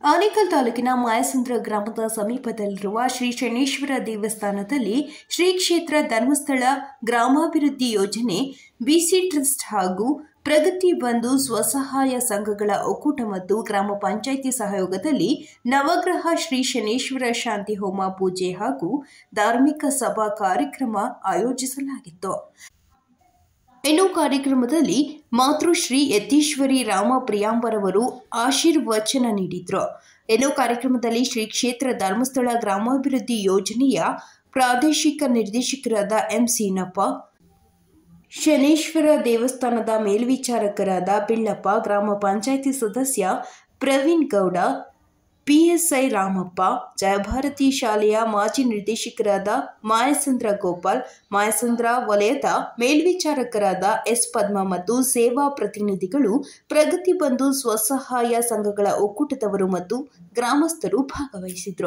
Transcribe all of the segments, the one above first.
ಆನೇಕಲ್ ತಾಲೂಕಿನ ಮಾಯಸಂದ್ರ ಗ್ರಾಮದ ಸಮೀಪದಲ್ಲಿರುವ ಶ್ರೀ ಶನೇಶ್ವರ ದೇವಸ್ಥಾನದಲ್ಲಿ ಶ್ರೀ ಕ್ಷೇತ್ರ ಧರ್ಮಸ್ಥಳ ಗ್ರಾಮಾಭಿವೃದ್ಧಿ ಯೋಜನೆ ಬಿಸಿ ಟ್ರಸ್ಟ್ ಹಾಗೂ ಪ್ರಗತಿ ಬಂಧು ಸ್ವಸಹಾಯ ಸಂಘಗಳ ಒಕ್ಕೂಟ ಮತ್ತು ಗ್ರಾಮ ಪಂಚಾಯಿತಿ ಸಹಯೋಗದಲ್ಲಿ ನವಗ್ರಹ ಶ್ರೀ ಶನೇಶ್ವರ ಶಾಂತಿ ಹೋಮ ಪೂಜೆ ಹಾಗೂ ಧಾರ್ಮಿಕ ಸಭಾ ಕಾರ್ಯಕ್ರಮ ಆಯೋಜಿಸಲಾಗಿತ್ತು ಇನ್ನು ಕಾರ್ಯಕ್ರಮದಲ್ಲಿ ಮಾತೃಶ್ರೀ ಯತೀಶ್ವರಿ ರಾಮ ಪ್ರಿಯಾಂಬರವರು ಆಶೀರ್ವಚನ ನೀಡಿದ್ರು ಇನ್ನು ಕಾರ್ಯಕ್ರಮದಲ್ಲಿ ಶ್ರೀ ಕ್ಷೇತ್ರ ಧರ್ಮಸ್ಥಳ ಗ್ರಾಮಾಭಿವೃದ್ಧಿ ಯೋಜನೆಯ ಪ್ರಾದೇಶಿಕ ನಿರ್ದೇಶಕರಾದ ಎಂ ಸೀನಪ್ಪ ಶನೇಶ್ವರ ದೇವಸ್ಥಾನದ ಮೇಲ್ವಿಚಾರಕರಾದ ಬಿಳ್ಳಪ್ಪ ಗ್ರಾಮ ಪಂಚಾಯಿತಿ ಸದಸ್ಯ ಪ್ರವೀಣ್ ಗೌಡ ಪಿಎಸ್ಐ ರಾಮಪ್ಪ ಜಯಭಾರತಿ ಶಾಲೆಯ ಮಾಜಿ ನಿರ್ದೇಶಕರಾದ ಮಾಯಸಂದ್ರ ಗೋಪಾಲ್ ಮಾಯಸಂದ್ರ ವಲಯದ ಮೇಲ್ವಿಚಾರಕರಾದ ಎಸ್ ಪದ್ಮ ಮತ್ತು ಸೇವಾ ಪ್ರತಿನಿಧಿಗಳು ಪ್ರಗತಿ ಬಂಧು ಸ್ವಸಹಾಯ ಸಂಘಗಳ ಒಕ್ಕೂಟದವರು ಮತ್ತು ಗ್ರಾಮಸ್ಥರು ಭಾಗವಹಿಸಿದ್ರು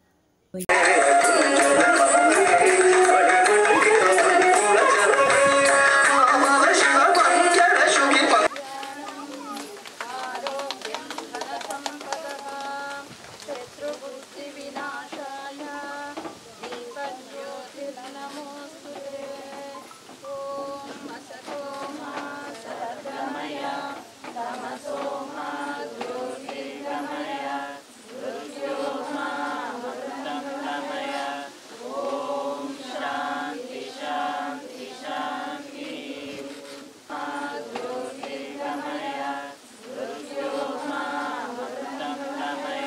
शत्रुबुद्धिविनाशाय दीपज्योतिर्नमोऽस्तु ते ॐ असतो मा सद्गमय तमसो मा ज्योतिर्गमय मृत्यो मा मृतङ्गमय ॐ शान्ति शान्ति शान्ति मा ज्योतिर्गमय मृत्यो मा मृतङ्गमय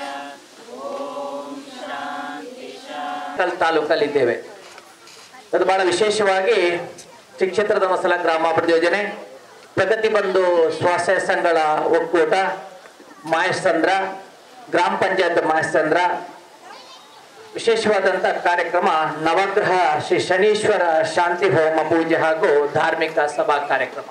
ಕಲ್ ತಾಲೂಕಲ್ಲಿದ್ದೇವೆ ಅದು ಬಹಳ ವಿಶೇಷವಾಗಿ ಶ್ರೀ ಕ್ಷೇತ್ರ ಧರ್ಮಸ್ಥಳ ಗ್ರಾಮಾಭಿವೃದ್ಧಿ ಯೋಜನೆ ಪ್ರಗತಿ ಬಂಧು ಸ್ವಸಹಾಯ ಸಂಘಗಳ ಒಕ್ಕೂಟ ಮಾಯಸಂದ್ರ ಗ್ರಾಮ ಪಂಚಾಯತ್ ಮಾಯಸಂದ್ರ ವಿಶೇಷವಾದಂಥ ಕಾರ್ಯಕ್ರಮ ನವಗ್ರಹ ಶ್ರೀ ಶನೀಶ್ವರ ಶಾಂತಿ ಹೋಮ ಪೂಜೆ ಹಾಗೂ ಧಾರ್ಮಿಕ ಸಭಾ ಕಾರ್ಯಕ್ರಮ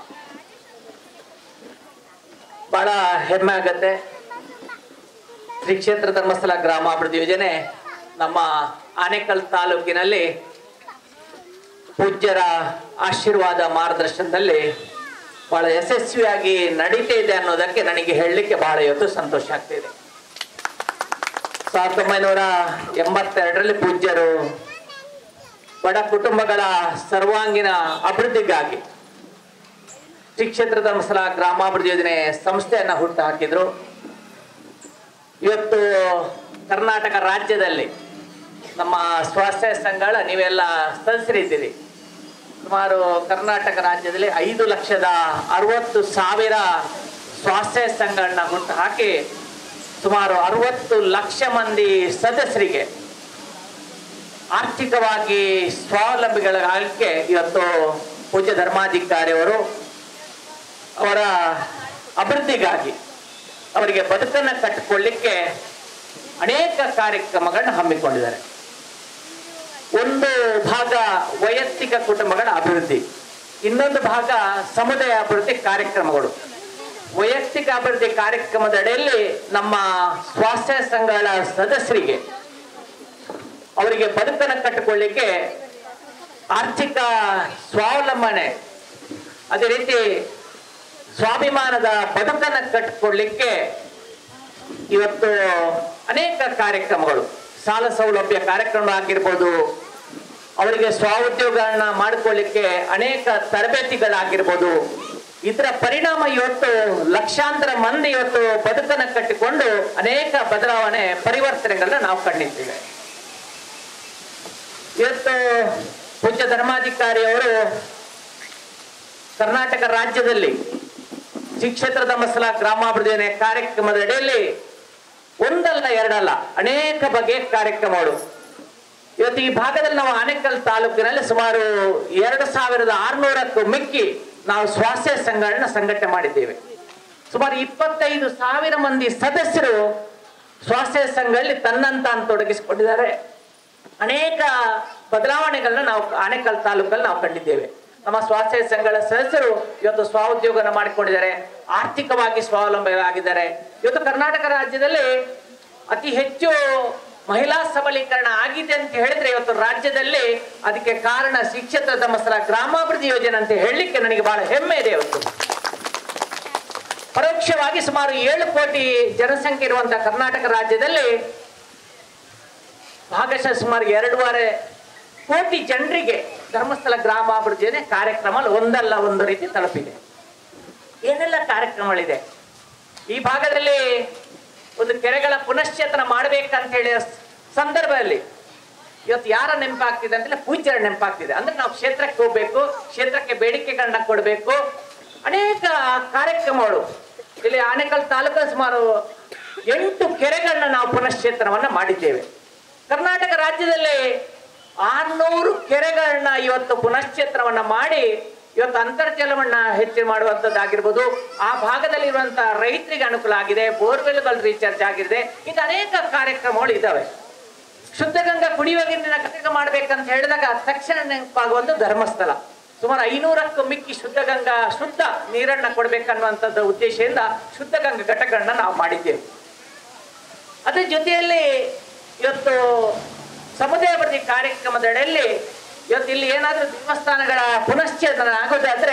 ಬಹಳ ಹೆಮ್ಮೆ ಆಗತ್ತೆ ಶ್ರೀ ಕ್ಷೇತ್ರ ಧರ್ಮಸ್ಥಳ ಗ್ರಾಮಾಭಿವೃದ್ಧಿ ಯೋಜನೆ ನಮ್ಮ ಆನೇಕಲ್ ತಾಲೂಕಿನಲ್ಲಿ ಪೂಜ್ಯರ ಆಶೀರ್ವಾದ ಮಾರ್ಗದರ್ಶನದಲ್ಲಿ ಬಹಳ ಯಶಸ್ವಿಯಾಗಿ ನಡೀತಾ ಇದೆ ಅನ್ನೋದಕ್ಕೆ ನನಗೆ ಹೇಳಲಿಕ್ಕೆ ಬಹಳ ಇವತ್ತು ಸಂತೋಷ ಆಗ್ತಿದೆ ಸಾವಿರದ ಒಂಬೈನೂರ ಎಂಬತ್ತೆರಡರಲ್ಲಿ ಪೂಜ್ಯರು ಬಡ ಕುಟುಂಬಗಳ ಸರ್ವಾಂಗೀಣ ಅಭಿವೃದ್ಧಿಗಾಗಿ ಶ್ರೀ ಕ್ಷೇತ್ರ ಧರ್ಮಸ್ಥಳ ಗ್ರಾಮಾಭಿವೃದ್ಧಿ ಯೋಜನೆ ಸಂಸ್ಥೆಯನ್ನ ಹುಟ್ಟು ಹಾಕಿದ್ರು ಇವತ್ತು ಕರ್ನಾಟಕ ರಾಜ್ಯದಲ್ಲಿ ನಮ್ಮ ಸ್ವಸಹಾಯ ಸಂಘಗಳ ನೀವೆಲ್ಲ ಸದಸ್ಯರಿದ್ದೀರಿ ಸುಮಾರು ಕರ್ನಾಟಕ ರಾಜ್ಯದಲ್ಲಿ ಐದು ಲಕ್ಷದ ಅರವತ್ತು ಸಾವಿರ ಸ್ವಸಹಾಯ ಸಂಘಗಳನ್ನ ಹುಟ್ಟು ಹಾಕಿ ಸುಮಾರು ಅರವತ್ತು ಲಕ್ಷ ಮಂದಿ ಸದಸ್ಯರಿಗೆ ಆರ್ಥಿಕವಾಗಿ ಸ್ವಾವಲಂಬಿಗಳಾಗಲಿಕ್ಕೆ ಇವತ್ತು ಪೂಜ್ಯ ಧರ್ಮಾಧಿಕಾರಿಯವರು ಅವರ ಅಭಿವೃದ್ಧಿಗಾಗಿ ಅವರಿಗೆ ಬದುಕನ್ನು ಕಟ್ಟಿಕೊಳ್ಳಿಕ್ಕೆ ಅನೇಕ ಕಾರ್ಯಕ್ರಮಗಳನ್ನ ಹಮ್ಮಿಕೊಂಡಿದ್ದಾರೆ ಒಂದು ಭಾಗ ವೈಯಕ್ತಿಕ ಕುಟುಂಬಗಳ ಅಭಿವೃದ್ಧಿ ಇನ್ನೊಂದು ಭಾಗ ಸಮುದಾಯ ಅಭಿವೃದ್ಧಿ ಕಾರ್ಯಕ್ರಮಗಳು ವೈಯಕ್ತಿಕ ಅಭಿವೃದ್ಧಿ ಕಾರ್ಯಕ್ರಮದ ಅಡಿಯಲ್ಲಿ ನಮ್ಮ ಸ್ವಾಸ್ಥ್ಯ ಸಂಘಗಳ ಸದಸ್ಯರಿಗೆ ಅವರಿಗೆ ಬದುಕನ್ನು ಕಟ್ಟಿಕೊಳ್ಳಿಕ್ಕೆ ಆರ್ಥಿಕ ಸ್ವಾವಲಂಬನೆ ಅದೇ ರೀತಿ ಸ್ವಾಭಿಮಾನದ ಬದುಕನ್ನು ಕಟ್ಟಿಕೊಳ್ಳಿಕ್ಕೆ ಇವತ್ತು ಅನೇಕ ಕಾರ್ಯಕ್ರಮಗಳು ಸಾಲ ಸೌಲಭ್ಯ ಕಾರ್ಯಕ್ರಮ ಆಗಿರ್ಬೋದು ಅವರಿಗೆ ಸ್ವಉದ್ಯೋಗಗಳನ್ನ ಮಾಡಿಕೊಳ್ಳಿಕ್ಕೆ ಅನೇಕ ತರಬೇತಿಗಳಾಗಿರ್ಬೋದು ಇದರ ಪರಿಣಾಮ ಇವತ್ತು ಲಕ್ಷಾಂತರ ಮಂದಿ ಇವತ್ತು ಬದುಕನ್ನು ಕಟ್ಟಿಕೊಂಡು ಅನೇಕ ಬದಲಾವಣೆ ಪರಿವರ್ತನೆಗಳನ್ನ ನಾವು ಕಂಡಿದ್ದೇವೆ ಇವತ್ತು ಪೂಜ್ಯ ಧರ್ಮಾಧಿಕಾರಿಯವರು ಕರ್ನಾಟಕ ರಾಜ್ಯದಲ್ಲಿ ಶ್ರೀ ಕ್ಷೇತ್ರ ಧರ್ಮಸ್ಥಳ ಗ್ರಾಮಾಭಿವೃದ್ಧಿ ಯೋಜನೆ ಕಾರ್ಯಕ್ರಮದ ಅಡಿಯಲ್ಲಿ ಒಂದಲ್ಲ ಎರಡಲ್ಲ ಅನೇಕ ಬಗೆಯ ಕಾರ್ಯಕ್ರಮಗಳು ಇವತ್ತು ಈ ಭಾಗದಲ್ಲಿ ನಾವು ಆನೇಕಲ್ ತಾಲೂಕಿನಲ್ಲಿ ಸುಮಾರು ಎರಡು ಸಾವಿರದ ಆರುನೂರಕ್ಕೂ ಮಿಕ್ಕಿ ನಾವು ಸ್ವಾಸ್ಥ್ಯ ಸಂಘಗಳನ್ನ ಸಂಘಟನೆ ಮಾಡಿದ್ದೇವೆ ಸುಮಾರು ಇಪ್ಪತ್ತೈದು ಸಾವಿರ ಮಂದಿ ಸದಸ್ಯರು ಸ್ವಾಸ್ಥ್ಯ ಸಂಘಗಳಲ್ಲಿ ತನ್ನಂತ ತೊಡಗಿಸಿಕೊಂಡಿದ್ದಾರೆ ಅನೇಕ ಬದಲಾವಣೆಗಳನ್ನ ನಾವು ಆನೇಕಲ್ ತಾಲೂಕಲ್ಲಿ ನಾವು ಕಂಡಿದ್ದೇವೆ ನಮ್ಮ ಸ್ವಾಸ್ಥ್ಯ ಸಂಘಗಳ ಸದಸ್ಯರು ಇವತ್ತು ಸ್ವಉದ್ಯೋಗನ ಮಾಡಿಕೊಂಡಿದ್ದಾರೆ ಆರ್ಥಿಕವಾಗಿ ಸ್ವಾವಲಂಬಿಗಳಾಗಿದ್ದಾರೆ ಇವತ್ತು ಕರ್ನಾಟಕ ರಾಜ್ಯದಲ್ಲಿ ಅತಿ ಹೆಚ್ಚು ಮಹಿಳಾ ಸಬಲೀಕರಣ ಆಗಿದೆ ಅಂತ ಹೇಳಿದ್ರೆ ಇವತ್ತು ರಾಜ್ಯದಲ್ಲಿ ಅದಕ್ಕೆ ಕಾರಣ ಶಿಕ್ಷತ್ರ ಧರ್ಮಸ್ಥಳ ಗ್ರಾಮಾಭಿವೃದ್ಧಿ ಯೋಜನೆ ಅಂತ ಹೇಳಲಿಕ್ಕೆ ನನಗೆ ಬಹಳ ಹೆಮ್ಮೆ ಇದೆ ಇವತ್ತು ಪರೋಕ್ಷವಾಗಿ ಸುಮಾರು ಏಳು ಕೋಟಿ ಜನಸಂಖ್ಯೆ ಇರುವಂತಹ ಕರ್ನಾಟಕ ರಾಜ್ಯದಲ್ಲಿ ಭಾಗಶಃ ಸುಮಾರು ಎರಡೂವರೆ ಕೋಟಿ ಜನರಿಗೆ ಧರ್ಮಸ್ಥಳ ಗ್ರಾಮಾಭಿವೃದ್ಧಿ ಯೋಜನೆ ಕಾರ್ಯಕ್ರಮ ಒಂದಲ್ಲ ಒಂದು ರೀತಿ ತಲುಪಿದೆ ಏನೆಲ್ಲ ಕಾರ್ಯಕ್ರಮಗಳಿದೆ ಈ ಭಾಗದಲ್ಲಿ ಒಂದು ಕೆರೆಗಳ ಪುನಶ್ಚೇತನ ಮಾಡ್ಬೇಕಂತ ಹೇಳಿ ಸಂದರ್ಭದಲ್ಲಿ ಇವತ್ತು ಯಾರ ನೆನಪಾಗ್ತಿದೆ ಅಂತಂದ್ರೆ ಪೂಜ್ಯರ ನೆನಪಾಗ್ತಿದೆ ಅಂದ್ರೆ ನಾವು ಕ್ಷೇತ್ರಕ್ಕೆ ಹೋಗ್ಬೇಕು ಕ್ಷೇತ್ರಕ್ಕೆ ಬೇಡಿಕೆಗಳನ್ನ ಕೊಡಬೇಕು ಅನೇಕ ಕಾರ್ಯಕ್ರಮಗಳು ಇಲ್ಲಿ ಆನೇಕಲ್ ತಾಲೂಕಲ್ಲಿ ಸುಮಾರು ಎಂಟು ಕೆರೆಗಳನ್ನ ನಾವು ಪುನಶ್ಚೇತನವನ್ನ ಮಾಡಿದ್ದೇವೆ ಕರ್ನಾಟಕ ರಾಜ್ಯದಲ್ಲಿ ಆರ್ನೂರು ಕೆರೆಗಳನ್ನ ಇವತ್ತು ಪುನಶ್ಚೇತನವನ್ನ ಮಾಡಿ ಇವತ್ತು ಅಂತರ್ಜಲವನ್ನ ಹೆಚ್ಚು ಮಾಡುವಂಥದ್ದಾಗಿರ್ಬೋದು ಆ ಭಾಗದಲ್ಲಿ ಇರುವಂತಹ ರೈತರಿಗೆ ಅನುಕೂಲ ಆಗಿದೆ ಬೋರ್ವೆಲ್ಗಳು ರೀಚಾರ್ಜ್ ಆಗಿದೆ ಇದು ಅನೇಕ ಕಾರ್ಯಕ್ರಮಗಳು ಇದ್ದಾವೆ ಶುದ್ಧ ಗಂಗಾ ಕುಡಿಯುವ ನೀರಿನ ಘಟಕ ಮಾಡ್ಬೇಕಂತ ಹೇಳಿದಾಗ ತಕ್ಷಣ ನೆನಪಾಗುವಂತ ಧರ್ಮಸ್ಥಳ ಸುಮಾರು ಐನೂರಕ್ಕೂ ಮಿಕ್ಕಿ ಶುದ್ಧ ಗಂಗಾ ಶುದ್ಧ ನೀರನ್ನ ಕೊಡ್ಬೇಕನ್ನುವಂಥದ್ದು ಉದ್ದೇಶದಿಂದ ಶುದ್ಧ ಗಂಗಾ ಘಟಕಗಳನ್ನ ನಾವು ಮಾಡಿದ್ದೇವೆ ಅದ್ರ ಜೊತೆಯಲ್ಲಿ ಇವತ್ತು ಸಮುದಾಯ ಅಭಿವೃದ್ಧಿ ಕಾರ್ಯಕ್ರಮದಡಿಯಲ್ಲಿ ಇವತ್ತು ಇಲ್ಲಿ ಏನಾದ್ರೂ ದೇವಸ್ಥಾನಗಳ ಪುನಶ್ಚೇತನ ಆಗೋದಾದ್ರೆ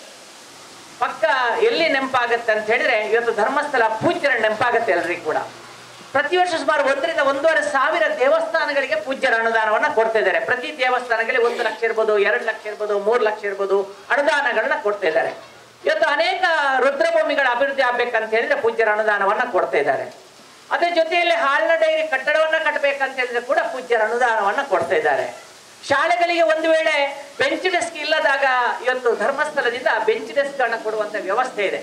ಪಕ್ಕ ಎಲ್ಲಿ ನೆನಪಾಗತ್ತೆ ಅಂತ ಹೇಳಿದ್ರೆ ಇವತ್ತು ಧರ್ಮಸ್ಥಳ ಪೂಜ್ಯರ ನೆನಪಾಗತ್ತೆ ಎಲ್ರಿಗೂ ಕೂಡ ಪ್ರತಿ ವರ್ಷ ಸುಮಾರು ಒಂದರಿಂದ ಒಂದೂವರೆ ಸಾವಿರ ದೇವಸ್ಥಾನಗಳಿಗೆ ಪೂಜ್ಯರ ಅನುದಾನವನ್ನ ಕೊಡ್ತಾ ಇದ್ದಾರೆ ಪ್ರತಿ ದೇವಸ್ಥಾನಗಳಿಗೆ ಒಂದು ಲಕ್ಷ ಇರ್ಬೋದು ಎರಡು ಲಕ್ಷ ಇರ್ಬೋದು ಮೂರು ಲಕ್ಷ ಇರ್ಬೋದು ಅನುದಾನಗಳನ್ನ ಕೊಡ್ತಾ ಇದ್ದಾರೆ ಇವತ್ತು ಅನೇಕ ರುದ್ರಭೂಮಿಗಳ ಅಭಿವೃದ್ಧಿ ಆಗ್ಬೇಕಂತ ಹೇಳಿದ್ರೆ ಪೂಜ್ಯರ ಅನುದಾನವನ್ನ ಕೊಡ್ತಾ ಇದ್ದಾರೆ ಅದ್ರ ಜೊತೆಯಲ್ಲಿ ಹಾಲಿನ ಡೈರಿ ಕಟ್ಟಡವನ್ನ ಕಟ್ಟಬೇಕಂತ ಹೇಳಿದ್ರೆ ಕೂಡ ಪೂಜ್ಯರ ಅನುದಾನವನ್ನ ಕೊಡ್ತಾ ಇದ್ದಾರೆ ಶಾಲೆಗಳಿಗೆ ಒಂದು ವೇಳೆ ಬೆಂಚ್ ಡೆಸ್ಕ್ ಇಲ್ಲದಾಗ ಇವತ್ತು ಧರ್ಮಸ್ಥಳದಿಂದ ಬೆಂಚ್ ಡೆಸ್ಕ್ ಗಳನ್ನ ಕೊಡುವಂತ ವ್ಯವಸ್ಥೆ ಇದೆ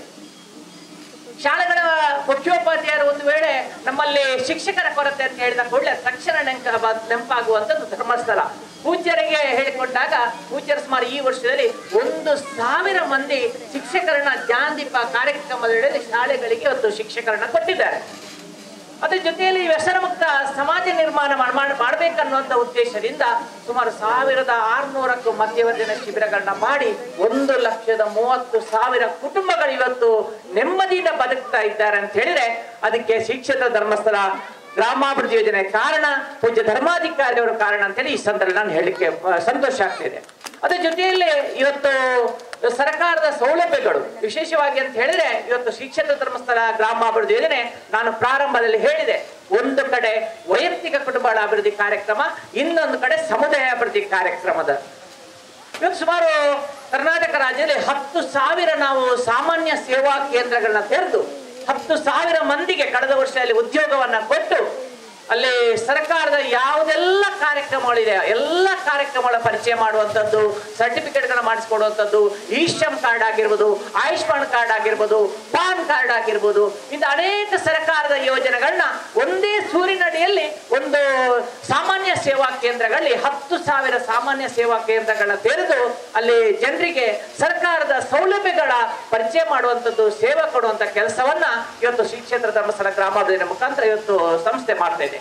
ಶಾಲೆಗಳ ಮುಖ್ಯೋಪಾಧ್ಯಾಯರು ಒಂದು ವೇಳೆ ನಮ್ಮಲ್ಲಿ ಶಿಕ್ಷಕರ ಕೊರತೆ ಅಂತ ಹೇಳಿದ ಕೂಡಲೇ ತಕ್ಷಣ ನೆನಪ ನೆನಪಾಗುವಂಥದ್ದು ಧರ್ಮಸ್ಥಳ ಪೂಜ್ಯರಿಗೆ ಹೇಳಿಕೊಂಡಾಗ ಪೂಜ್ಯರು ಸುಮಾರು ಈ ವರ್ಷದಲ್ಲಿ ಒಂದು ಸಾವಿರ ಮಂದಿ ಶಿಕ್ಷಕರನ್ನ ಜ್ಞಾನದೀಪ ಕಾರ್ಯಕ್ರಮದಲ್ಲಿ ಶಾಲೆಗಳಿಗೆ ಇವತ್ತು ಶಿಕ್ಷಕರನ್ನ ಕೊಟ್ಟಿದ್ದಾರೆ ಅದ್ರ ಜೊತೆಯಲ್ಲಿ ವ್ಯಸನ ಮುಕ್ತ ಸಮಾಜ ನಿರ್ಮಾಣ ಮಾಡಬೇಕನ್ನುವಂತ ಉದ್ದೇಶದಿಂದ ಸುಮಾರು ಸಾವಿರದ ಆರ್ನೂರಕ್ಕೂ ಮಧ್ಯವರ್ಜನ ಶಿಬಿರಗಳನ್ನ ಮಾಡಿ ಒಂದು ಲಕ್ಷದ ಮೂವತ್ತು ಸಾವಿರ ಕುಟುಂಬಗಳು ಇವತ್ತು ನೆಮ್ಮದಿಯಿಂದ ಬದುಕ್ತಾ ಇದ್ದಾರೆ ಅಂತ ಹೇಳಿದ್ರೆ ಅದಕ್ಕೆ ಶಿಕ್ಷಕ ಧರ್ಮಸ್ಥಳ ಗ್ರಾಮಾಭಿವೃದ್ಧಿ ಯೋಜನೆ ಕಾರಣ ಪೂಜ್ಯ ಧರ್ಮಾಧಿಕಾರಿಯವರ ಕಾರಣ ಅಂತ ಹೇಳಿ ಈ ಸಂದರ್ಭದಲ್ಲಿ ನಾನು ಹೇಳಲಿಕ್ಕೆ ಆ, ಸಂತೋಷ ಆಗ್ತಿದೆ ಅದ್ರ ಜೊತೆಯಲ್ಲಿ ಇವತ್ತು ಸರ್ಕಾರದ ಸೌಲಭ್ಯಗಳು ವಿಶೇಷವಾಗಿ ಅಂತ ಹೇಳಿದ್ರೆ ಇವತ್ತು ಶಿಕ್ಷಕ ಧರ್ಮಸ್ಥಳ ಗ್ರಾಮಾಭಿವೃದ್ಧಿ ಯೋಜನೆ ನಾನು ಪ್ರಾರಂಭದಲ್ಲಿ ಹೇಳಿದೆ ಒಂದು ಕಡೆ ವೈಯಕ್ತಿಕ ಕುಟುಂಬಗಳ ಅಭಿವೃದ್ಧಿ ಕಾರ್ಯಕ್ರಮ ಇನ್ನೊಂದು ಕಡೆ ಸಮುದಾಯ ಅಭಿವೃದ್ಧಿ ಕಾರ್ಯಕ್ರಮದ ಇವತ್ತು ಸುಮಾರು ಕರ್ನಾಟಕ ರಾಜ್ಯದಲ್ಲಿ ಹತ್ತು ಸಾವಿರ ನಾವು ಸಾಮಾನ್ಯ ಸೇವಾ ಕೇಂದ್ರಗಳನ್ನ ತೆರೆದು ಹತ್ತು ಸಾವಿರ ಮಂದಿಗೆ ಕಳೆದ ವರ್ಷದಲ್ಲಿ ಉದ್ಯೋಗವನ್ನ ಕೊಟ್ಟು ಅಲ್ಲಿ ಸರ್ಕಾರದ ಯಾವುದೆಲ್ಲ ಕಾರ್ಯಕ್ರಮಗಳಿದೆ ಎಲ್ಲ ಕಾರ್ಯಕ್ರಮಗಳ ಪರಿಚಯ ಮಾಡುವಂಥದ್ದು ಸರ್ಟಿಫಿಕೇಟ್ಗಳನ್ನ ಮಾಡಿಸ್ಕೊಡುವಂಥದ್ದು ಈ ಶ್ರಮ್ ಕಾರ್ಡ್ ಆಗಿರ್ಬೋದು ಆಯುಷ್ಮಾನ್ ಕಾರ್ಡ್ ಆಗಿರ್ಬೋದು ಪಾನ್ ಕಾರ್ಡ್ ಆಗಿರ್ಬೋದು ಇಂಥ ಅನೇಕ ಸರ್ಕಾರದ ಯೋಜನೆಗಳನ್ನ ಒಂದೇ ಸೂರಿನಡಿಯಲ್ಲಿ ಒಂದು ಸಾಮಾನ್ಯ ಸೇವಾ ಕೇಂದ್ರಗಳಲ್ಲಿ ಹತ್ತು ಸಾವಿರ ಸಾಮಾನ್ಯ ಸೇವಾ ಕೇಂದ್ರಗಳನ್ನ ತೆರೆದು ಅಲ್ಲಿ ಜನರಿಗೆ ಸರ್ಕಾರದ ಸೌಲಭ್ಯಗಳ ಪರಿಚಯ ಮಾಡುವಂಥದ್ದು ಸೇವೆ ಕೊಡುವಂತ ಕೆಲಸವನ್ನ ಇವತ್ತು ಶ್ರೀ ಕ್ಷೇತ್ರ ಧರ್ಮಸ್ಥಳ ಗ್ರಾಮಾಭಿವೃದ್ಧಿ ಮುಖಾಂತರ ಇವತ್ತು ಸಂಸ್ಥೆ ಮಾಡ್ತಾ ಇದೆ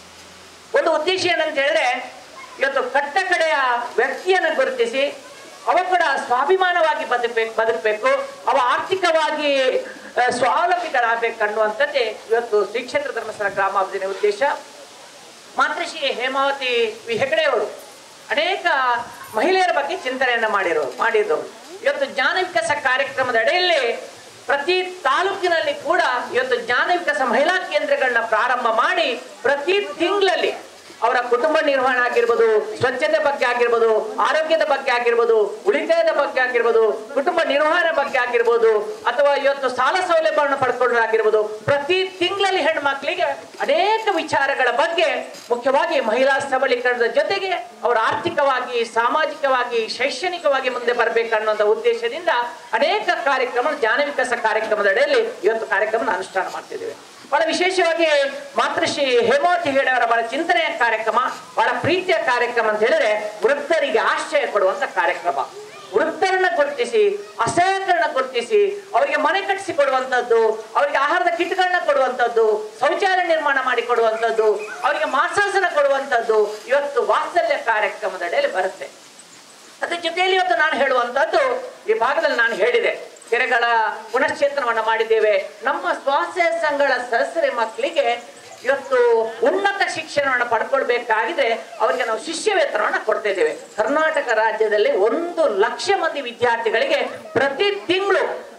ಒಂದು ಉದ್ದೇಶ ಏನಂತ ಹೇಳಿದ್ರೆ ಇವತ್ತು ಕಟ್ಟ ಕಡೆಯ ವ್ಯಕ್ತಿಯನ್ನು ಗುರುತಿಸಿ ಅವ ಕೂಡ ಸ್ವಾಭಿಮಾನವಾಗಿ ಬದುಕಬೇಕು ಬದುಕಬೇಕು ಅವ ಆರ್ಥಿಕವಾಗಿ ಆ, ಸ್ವಾವಲಂಬಿಗಳಾಗಬೇಕು ಅನ್ನುವಂಥದ್ದೇ ಇವತ್ತು ಶ್ರೀ ಕ್ಷೇತ್ರ ಧರ್ಮಸ್ಥಳ ಗ್ರಾಮಾಭಿವೃದ್ಧಿ ಉದ್ದೇಶ ಮಾತೃಶ್ರೀ ಹೇಮಾವತಿ ವಿ ಹೆಗಡೆಯವರು ಅನೇಕ ಮಹಿಳೆಯರ ಬಗ್ಗೆ ಚಿಂತನೆಯನ್ನ ಮಾಡಿರೋ ಮಾಡಿದ್ರು ಇವತ್ತು ಜ್ಞಾನ ವಿಕಾಸ ಕಾರ್ಯಕ್ರಮದ ಅಡಿಯಲ್ಲಿ ಪ್ರತಿ ತಾಲೂಕಿನಲ್ಲಿ ಕೂಡ ಇವತ್ತು ಜ್ಞಾನ ವಿಕಾಸ ಮಹಿಳಾ ಕೇಂದ್ರಗಳನ್ನ ಪ್ರಾರಂಭ ಮಾಡಿ ಪ್ರತಿ ತಿಂಗಳಲ್ಲಿ ಅವರ ಕುಟುಂಬ ನಿರ್ವಹಣೆ ಆಗಿರ್ಬೋದು ಸ್ವಚ್ಛತೆ ಬಗ್ಗೆ ಆಗಿರ್ಬೋದು ಆರೋಗ್ಯದ ಬಗ್ಗೆ ಆಗಿರ್ಬೋದು ಉಳಿತಾಯದ ಬಗ್ಗೆ ಆಗಿರ್ಬೋದು ಕುಟುಂಬ ನಿರ್ವಹಣೆ ಬಗ್ಗೆ ಆಗಿರ್ಬೋದು ಅಥವಾ ಇವತ್ತು ಸಾಲ ಸೌಲಭ್ಯವನ್ನು ಪಡ್ಕೊಳ್ಳೋದಾಗಿರ್ಬೋದು ಪ್ರತಿ ತಿಂಗಳಲ್ಲಿ ಹೆಣ್ಣು ಮಕ್ಕಳಿಗೆ ಅನೇಕ ವಿಚಾರಗಳ ಬಗ್ಗೆ ಮುಖ್ಯವಾಗಿ ಮಹಿಳಾ ಸಬಲೀಕರಣದ ಜೊತೆಗೆ ಅವರು ಆರ್ಥಿಕವಾಗಿ ಸಾಮಾಜಿಕವಾಗಿ ಶೈಕ್ಷಣಿಕವಾಗಿ ಮುಂದೆ ಬರಬೇಕನ್ನೋ ಉದ್ದೇಶದಿಂದ ಅನೇಕ ಕಾರ್ಯಕ್ರಮ ಜ್ಞಾನ ವಿಕಾಸ ಕಾರ್ಯಕ್ರಮದ ಅಡಿಯಲ್ಲಿ ಇವತ್ತು ಕಾರ್ಯಕ್ರಮ ಅನುಷ್ಠಾನ ಮಾಡ್ತಿದ್ದೇವೆ ಬಹಳ ವಿಶೇಷವಾಗಿ ಮಾತೃಶ್ರೀ ಹೇಮಾವತಿ ಹೆಗಡೆಯವರ ಬಹಳ ಚಿಂತನೆಯ ಕಾರ್ಯಕ್ರಮ ಬಹಳ ಪ್ರೀತಿಯ ಕಾರ್ಯಕ್ರಮ ಅಂತ ಹೇಳಿದ್ರೆ ವೃದ್ಧರಿಗೆ ಆಶ್ರಯ ಕೊಡುವಂತ ಕಾರ್ಯಕ್ರಮ ವೃದ್ಧರನ್ನ ಗುರುತಿಸಿ ಅಸಹಾಯಕರನ್ನ ಗುರುತಿಸಿ ಅವರಿಗೆ ಮನೆ ಕಟ್ಟಿಸಿ ಕೊಡುವಂತದ್ದು ಅವರಿಗೆ ಆಹಾರದ ಕಿಟ್ಗಳನ್ನ ಕೊಡುವಂತದ್ದು ಶೌಚಾಲಯ ನಿರ್ಮಾಣ ಮಾಡಿ ಕೊಡುವಂತದ್ದು ಅವರಿಗೆ ಮಾಸಾಸನ ಕೊಡುವಂತದ್ದು ಇವತ್ತು ವಾತ್ಸಲ್ಯ ಕಾರ್ಯಕ್ರಮದ ಅಡಿಯಲ್ಲಿ ಬರುತ್ತೆ ಅದ್ರ ಜೊತೆಯಲ್ಲಿ ಇವತ್ತು ನಾನು ಹೇಳುವಂತದ್ದು ಈ ಭಾಗದಲ್ಲಿ ನಾನು ಹೇಳಿದೆ ಕೆರೆಗಳ ಪುನಶ್ಚೇತನವನ್ನ ಮಾಡಿದ್ದೇವೆ ನಮ್ಮ ಸ್ವಾಸ್ಥ್ಯ ಸಂಘಗಳ ಸದಸ್ಯರ ಮಕ್ಕಳಿಗೆ ಇವತ್ತು ಉನ್ನತ ಶಿಕ್ಷಣವನ್ನು ಪಡ್ಕೊಳ್ಬೇಕಾಗಿದ್ರೆ ಅವರಿಗೆ ನಾವು ಶಿಷ್ಯ ವೇತನವನ್ನ ಕೊಡ್ತಾ ಇದ್ದೇವೆ ಕರ್ನಾಟಕ ರಾಜ್ಯದಲ್ಲಿ ಒಂದು ಲಕ್ಷ ಮಂದಿ ವಿದ್ಯಾರ್ಥಿಗಳಿಗೆ ಪ್ರತಿ ತಿಂಗಳು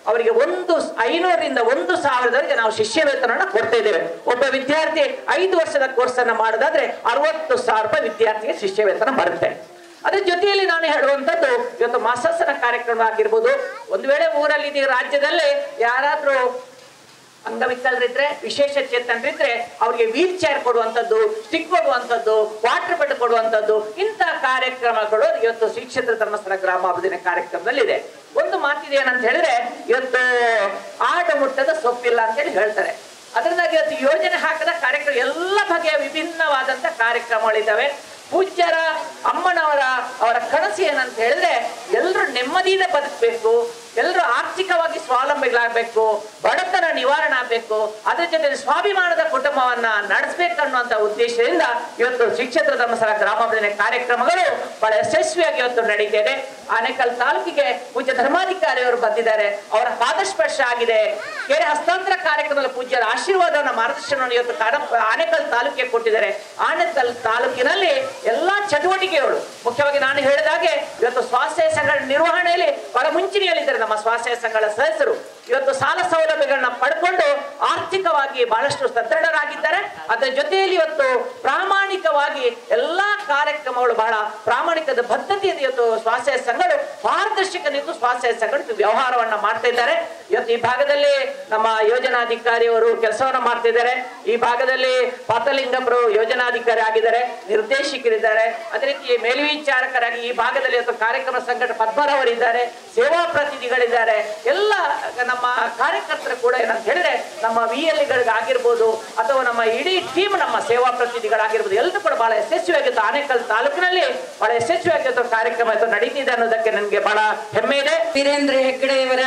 ಅವರಿಗೆ ಒಂದು ಸ್- ಐನೂರರಿಂದ ಒಂದು ಸಾವಿರದವರೆಗೆ ನಾವು ಶಿಷ್ಯ ವೇತನವನ್ನು ಕೊಡ್ತಾ ಇದ್ದೇವೆ ಒಬ್ಬ ವಿದ್ಯಾರ್ಥಿ ಐದು ವರ್ಷದ ಕೋರ್ಸ್ ಅನ್ನ ಮಾಡೋದಾದ್ರೆ ಅರವತ್ತು ಸಾವಿರ ರೂಪಾಯಿ ವಿದ್ಯಾರ್ಥಿಗೆ ಶಿಷ್ಯ ವೇತನ ಬರುತ್ತೆ ಅದ್ರ ಜೊತೆಯಲ್ಲಿ ನಾನು ಹೇಳುವಂತದ್ದು ಇವತ್ತು ಮಾಸಾಸನ ಕಾರ್ಯಕ್ರಮ ಆಗಿರ್ಬೋದು ಒಂದು ವೇಳೆ ಊರಲ್ಲಿ ಇದೀಗ ರಾಜ್ಯದಲ್ಲಿ ಯಾರಾದ್ರೂ ಅಂಗವಿಕಲರಿದ್ರೆ ವಿಶೇಷ ಚೇತನರಿದ್ರೆ ಅವರಿಗೆ ವೀಲ್ ಚೇರ್ ಕೊಡುವಂಥದ್ದು ಸ್ಟಿಕ್ ಕೊಡುವಂಥದ್ದು ವಾಟರ್ ಬೆಡ್ ಕೊಡುವಂಥದ್ದು ಇಂಥ ಕಾರ್ಯಕ್ರಮಗಳು ಇವತ್ತು ಶ್ರೀ ಕ್ಷೇತ್ರ ಧರ್ಮಸ್ಥಳ ಗ್ರಾಮಾಭಿವೃದ್ಧಿ ಕಾರ್ಯಕ್ರಮದಲ್ಲಿ ಇದೆ ಒಂದು ಮಾತಿದೆ ಏನಂತ ಹೇಳಿದ್ರೆ ಇವತ್ತು ಆಟ ಮುಟ್ಟದ ಸೊಪ್ಪಿಲ್ಲ ಅಂತ ಹೇಳಿ ಹೇಳ್ತಾರೆ ಅದರಿಂದಾಗಿ ಇವತ್ತು ಯೋಜನೆ ಹಾಕದ ಕಾರ್ಯಕ್ರಮ ಎಲ್ಲ ಬಗೆಯ ವಿಭಿನ್ನವಾದಂತ ಕಾರ್ಯಕ್ರಮಗಳಿದ್ದಾವೆ ಪೂಜ್ಯರ ಅಮ್ಮನವರ ಅವರ ಕನಸು ಏನಂತ ಹೇಳಿದ್ರೆ ಎಲ್ಲರೂ ನೆಮ್ಮದಿಯಿಂದ ಬದುಕಬೇಕು ಎಲ್ಲರೂ ಆರ್ಥಿಕವಾಗಿ ಸ್ವಾವಲಂಬಿಗಳಾಗಬೇಕು ಬಡತನ ನಿವಾರಣೆ ಆಗಬೇಕು ಅದ್ರ ಜೊತೆ ಸ್ವಾಭಿಮಾನದ ಕುಟುಂಬವನ್ನ ನಡೆಸಬೇಕು ಅನ್ನುವಂತ ಉದ್ದೇಶದಿಂದ ಇವತ್ತು ಶಿಕ್ಷತ್ರ ಧರ್ಮಸ್ಥಳ ಗ್ರಾಮಾಭಿವೃದ್ಧಿ ಕಾರ್ಯಕ್ರಮಗಳು ಬಹಳ ಯಶಸ್ವಿಯಾಗಿ ಇವತ್ತು ನಡೀತಿದೆ ಆನೇಕಲ್ ತಾಲೂಕಿಗೆ ಪೂಜ್ಯ ಧರ್ಮಾಧಿಕಾರಿಯವರು ಬಂದಿದ್ದಾರೆ ಅವರ ಪಾದಸ್ಪರ್ಶ ಆಗಿದೆ ಕೆರೆ ಹಸ್ತಾಂತರ ಕಾರ್ಯಕ್ರಮದಲ್ಲಿ ಪೂಜ್ಯರ ಆಶೀರ್ವಾದವನ್ನ ಮಾರ್ಗದರ್ಶನವನ್ನು ಇವತ್ತು ಕಾರ- ಆನೇಕಲ್ ತಾಲೂಕಿಗೆ ಕೊಟ್ಟಿದ್ದಾರೆ ಆನೇಕಲ್ ತಾಲೂಕಿನಲ್ಲಿ ಎಲ್ಲಾ ಚಟುವಟಿಕೆಗಳು ಮುಖ್ಯವಾಗಿ ನಾನು ಹೇಳಿದಾಗೆ ಇವತ್ತು ಸ್ವಾಸ್ಥ್ಯ ಸಂಘಗಳ ನಿರ್ವಹಣೆಯಲ್ಲಿ ಬಹಳ ಮುಂಚೂಣಿಯಲ್ಲಿದ್ದಾರೆ ನಮ್ಮ ಸ್ವಾಸ್ಥ್ಯ ಸಂಘಗಳ ಸದಸ್ಯರು ಇವತ್ತು ಸಾಲ ಸೌಲಭ್ಯಗಳನ್ನ ಪಡ್ಕೊಂಡು ಆರ್ಥಿಕವಾಗಿ ಬಹಳಷ್ಟು ಸದೃಢರಾಗಿದ್ದಾರೆ ಅದರ ಜೊತೆಯಲ್ಲಿ ಇವತ್ತು ಪ್ರಾಮಾಣಿಕವಾಗಿ ಎಲ್ಲಾ ಕಾರ್ಯಕ್ರಮಗಳು ಬಹಳ ಪ್ರಾಮಾಣಿಕದ ಬದ್ಧತೆಯಿಂದ ಇವತ್ತು ಸ್ವಾಸ್ಥ್ಯ ಸಂಘಗಳು ಪಾರದರ್ಶಕ ನಿಂತು ಸ್ವಾಸ್ಥ್ಯ ಸಂಘಗಳು ವ್ಯವಹಾರವನ್ನ ಮಾಡ್ತಾ ಇದ್ದಾರೆ ಇವತ್ತು ಈ ಭಾಗದಲ್ಲಿ ನಮ್ಮ ಯೋಜನಾಧಿಕಾರಿಯವರು ಕೆಲಸವನ್ನ ಮಾಡ್ತಿದ್ದಾರೆ ಈ ಭಾಗದಲ್ಲಿ ಪಾತಲಿಂಗಂರು ಯೋಜನಾಧಿಕಾರಿ ಆಗಿದ್ದಾರೆ ನಿರ್ದೇಶಕರಿದ್ದಾರೆ ಅದೇ ರೀತಿ ಮೇಲ್ವಿಚಾರಕರಾಗಿ ಈ ಭಾಗದಲ್ಲಿ ಇವತ್ತು ಕಾರ್ಯಕ್ರಮ ಸಂಘಟ ಪದ್ಮರವರಿದ್ದಾರೆ ಸೇವಾ ಪ್ರತಿನಿಧಿಗಳಿದ್ದಾರೆ ಎಲ್ಲ ನಮ್ಮ ಕಾರ್ಯಕರ್ತರು ಕೂಡ ಏನಂತ ಹೇಳಿದ್ರೆ ನಮ್ಮ ವಿ ಎಲ್ ಆಗಿರ್ಬೋದು ಅಥವಾ ನಮ್ಮ ಇಡೀ ಟೀಮ್ ನಮ್ಮ ಸೇವಾ ಪ್ರತಿನಿಧಿಗಳಾಗಿರ್ಬೋದು ಎಲ್ಲರೂ ಕೂಡ ಬಹಳ ಯಶಸ್ವಿಯಾಗಿತ್ತು ಆನೇಕಲ್ ತಾಲೂಕಿನಲ್ಲಿ ಬಹಳ ಯಶಸ್ವಿಯಾಗಿತ್ತು ಕಾರ್ಯಕ್ರಮ ಇವತ್ತು ನಡೀತಿದೆ ಅನ್ನೋದಕ್ಕೆ ನನಗೆ ಬಹಳ ಹೆಮ್ಮೆ ಇದೆ ವೀರೇಂದ್ರ ಹೆಗ್ಗಡೆಯವರ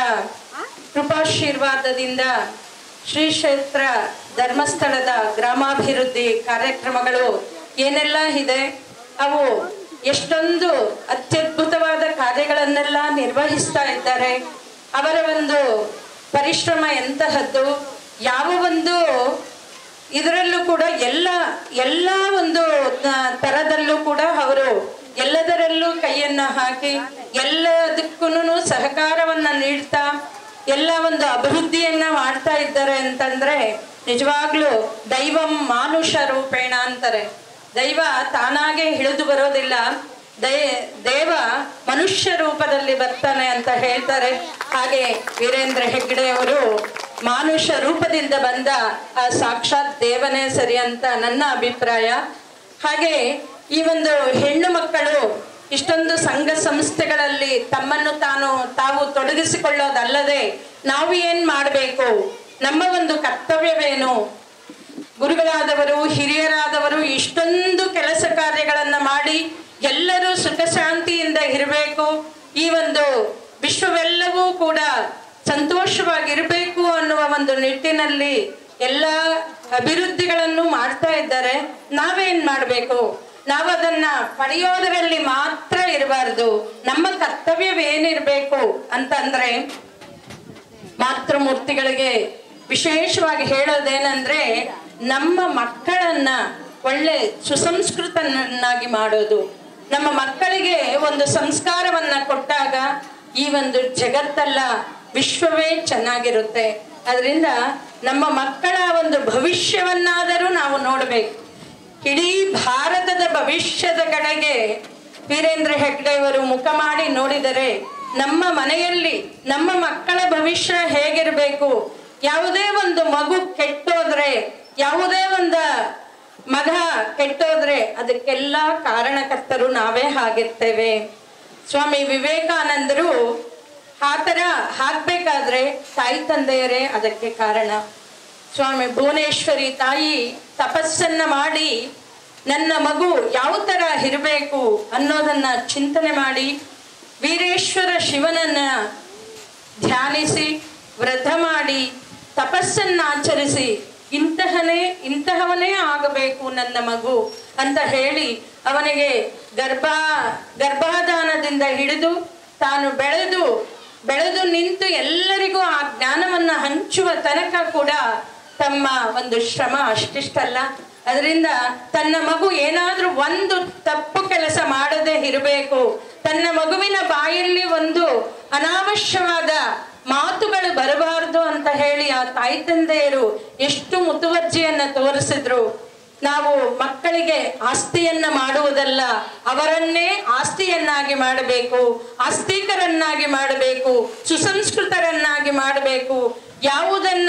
ಕೃಪಾಶೀರ್ವಾದದಿಂದ ಶ್ರೀ ಕ್ಷೇತ್ರ ಧರ್ಮಸ್ಥಳದ ಗ್ರಾಮಾಭಿವೃದ್ಧಿ ಕಾರ್ಯಕ್ರಮಗಳು ಏನೆಲ್ಲ ಇದೆ ಅವು ಎಷ್ಟೊಂದು ಅತ್ಯದ್ಭುತವಾದ ಕಾರ್ಯಗಳನ್ನೆಲ್ಲ ನಿರ್ವಹಿಸ್ತಾ ಇದ್ದಾರೆ ಅವರ ಒಂದು ಪರಿಶ್ರಮ ಎಂತಹದ್ದು ಯಾವ ಒಂದು ಇದರಲ್ಲೂ ಕೂಡ ಎಲ್ಲ ಎಲ್ಲ ಒಂದು ತ- ತರದಲ್ಲೂ ಕೂಡ ಅವರು ಎಲ್ಲದರಲ್ಲೂ ಕೈಯನ್ನ ಹಾಕಿ ಎಲ್ಲದಕ್ಕೂ ಸಹಕಾರವನ್ನ ನೀಡ್ತಾ ಎಲ್ಲ ಒಂದು ಅಭಿವೃದ್ಧಿಯನ್ನ ಮಾಡ್ತಾ ಇದ್ದಾರೆ ಅಂತಂದ್ರೆ ನಿಜವಾಗ್ಲೂ ದೈವಂ ಮಾನುಷ ರೂಪೇಣ ಅಂತಾರೆ ದೈವ ತಾನಾಗೆ ಇಳಿದು ಬರೋದಿಲ್ಲ ದೈ ದೇವ ಮನುಷ್ಯ ರೂಪದಲ್ಲಿ ಬರ್ತಾನೆ ಅಂತ ಹೇಳ್ತಾರೆ ಹಾಗೆ ವೀರೇಂದ್ರ ಹೆಗ್ಗಡೆ ಅವರು ಮಾನುಷ ರೂಪದಿಂದ ಬಂದ ಆ ಸಾಕ್ಷಾತ್ ದೇವನೇ ಸರಿ ಅಂತ ನನ್ನ ಅಭಿಪ್ರಾಯ ಹಾಗೆ ಈ ಒಂದು ಹೆಣ್ಣು ಮಕ್ಕಳು ಇಷ್ಟೊಂದು ಸಂಘ ಸಂಸ್ಥೆಗಳಲ್ಲಿ ತಮ್ಮನ್ನು ತಾನು ತಾವು ತೊಡಗಿಸಿಕೊಳ್ಳೋದಲ್ಲದೆ ನಾವು ಏನ್ ಮಾಡಬೇಕು ನಮ್ಮ ಒಂದು ಕರ್ತವ್ಯವೇನು ಗುರುಗಳಾದವರು ಹಿರಿಯರಾದವರು ಇಷ್ಟೊಂದು ಕೆಲಸ ಕಾರ್ಯಗಳನ್ನ ಮಾಡಿ ಎಲ್ಲರೂ ಸುಖ ಶಾಂತಿಯಿಂದ ಇರಬೇಕು ಈ ಒಂದು ವಿಶ್ವವೆಲ್ಲವೂ ಕೂಡ ಸಂತೋಷವಾಗಿರಬೇಕು ಅನ್ನುವ ಒಂದು ನಿಟ್ಟಿನಲ್ಲಿ ಎಲ್ಲ ಅಭಿವೃದ್ಧಿಗಳನ್ನು ಮಾಡ್ತಾ ಇದ್ದಾರೆ ನಾವೇನ್ ಮಾಡಬೇಕು ನಾವು ಅದನ್ನ ಪಡೆಯೋದರಲ್ಲಿ ಮಾತ್ರ ಇರಬಾರ್ದು ನಮ್ಮ ಕರ್ತವ್ಯವೇನಿರ್ಬೇಕು ಅಂತಂದ್ರೆ ಮಾತೃಮೂರ್ತಿಗಳಿಗೆ ವಿಶೇಷವಾಗಿ ಹೇಳೋದೇನಂದ್ರೆ ನಮ್ಮ ಮಕ್ಕಳನ್ನ ಒಳ್ಳೆ ಸುಸಂಸ್ಕೃತನನ್ನಾಗಿ ಮಾಡೋದು ನಮ್ಮ ಮಕ್ಕಳಿಗೆ ಒಂದು ಸಂಸ್ಕಾರವನ್ನ ಕೊಟ್ಟಾಗ ಈ ಒಂದು ಜಗತ್ತಲ್ಲ ವಿಶ್ವವೇ ಚೆನ್ನಾಗಿರುತ್ತೆ ಅದರಿಂದ ನಮ್ಮ ಮಕ್ಕಳ ಒಂದು ಭವಿಷ್ಯವನ್ನಾದರೂ ನಾವು ನೋಡಬೇಕು ಇಡೀ ಭಾರತದ ಭವಿಷ್ಯದ ಕಡೆಗೆ ವೀರೇಂದ್ರ ಹೆಗ್ಡೆಯವರು ಮುಖ ಮಾಡಿ ನೋಡಿದರೆ ನಮ್ಮ ಮನೆಯಲ್ಲಿ ನಮ್ಮ ಮಕ್ಕಳ ಭವಿಷ್ಯ ಹೇಗಿರಬೇಕು ಯಾವುದೇ ಒಂದು ಮಗು ಕೆಟ್ಟೋದ್ರೆ ಯಾವುದೇ ಒಂದು ಮಗ ಕೆಟ್ಟೋದ್ರೆ ಅದಕ್ಕೆಲ್ಲ ಕಾರಣಕರ್ತರು ನಾವೇ ಆಗಿರ್ತೇವೆ ಸ್ವಾಮಿ ವಿವೇಕಾನಂದರು ಆ ಥರ ಹಾಕ್ಬೇಕಾದ್ರೆ ತಾಯಿ ತಂದೆಯರೇ ಅದಕ್ಕೆ ಕಾರಣ ಸ್ವಾಮಿ ಭುವನೇಶ್ವರಿ ತಾಯಿ ತಪಸ್ಸನ್ನ ಮಾಡಿ ನನ್ನ ಮಗು ಯಾವ ಥರ ಇರಬೇಕು ಅನ್ನೋದನ್ನ ಚಿಂತನೆ ಮಾಡಿ ವೀರೇಶ್ವರ ಶಿವನನ್ನ ಧ್ಯಾನಿಸಿ ವ್ರತ ಮಾಡಿ ತಪಸ್ಸನ್ನ ಆಚರಿಸಿ ಇಂತಹನೇ ಇಂತಹವನೇ ಆಗಬೇಕು ನನ್ನ ಮಗು ಅಂತ ಹೇಳಿ ಅವನಿಗೆ ಗರ್ಭ ಗರ್ಭಾಧಾನದಿಂದ ಹಿಡಿದು ತಾನು ಬೆಳೆದು ಬೆಳೆದು ನಿಂತು ಎಲ್ಲರಿಗೂ ಆ ಜ್ಞಾನವನ್ನ ಹಂಚುವ ತನಕ ಕೂಡ ತಮ್ಮ ಒಂದು ಶ್ರಮ ಅಷ್ಟಿಷ್ಟಲ್ಲ ಅದರಿಂದ ತನ್ನ ಮಗು ಏನಾದ್ರೂ ಒಂದು ತಪ್ಪು ಕೆಲಸ ಮಾಡದೆ ಇರಬೇಕು ತನ್ನ ಮಗುವಿನ ಬಾಯಲ್ಲಿ ಒಂದು ಅನಾವಶ್ಯವಾದ ಮಾತುಗಳು ಬರಬಾರದು ಅಂತ ಹೇಳಿ ಆ ತಾಯಿ ತಂದೆಯರು ಎಷ್ಟು ಮುತುವರ್ಜಿಯನ್ನ ತೋರಿಸಿದ್ರು ನಾವು ಮಕ್ಕಳಿಗೆ ಆಸ್ತಿಯನ್ನ ಮಾಡುವುದಲ್ಲ ಅವರನ್ನೇ ಆಸ್ತಿಯನ್ನಾಗಿ ಮಾಡಬೇಕು ಆಸ್ತಿಕರನ್ನಾಗಿ ಮಾಡಬೇಕು ಸುಸಂಸ್ಕೃತರನ್ನಾಗಿ ಮಾಡಬೇಕು ಯಾವುದನ್ನ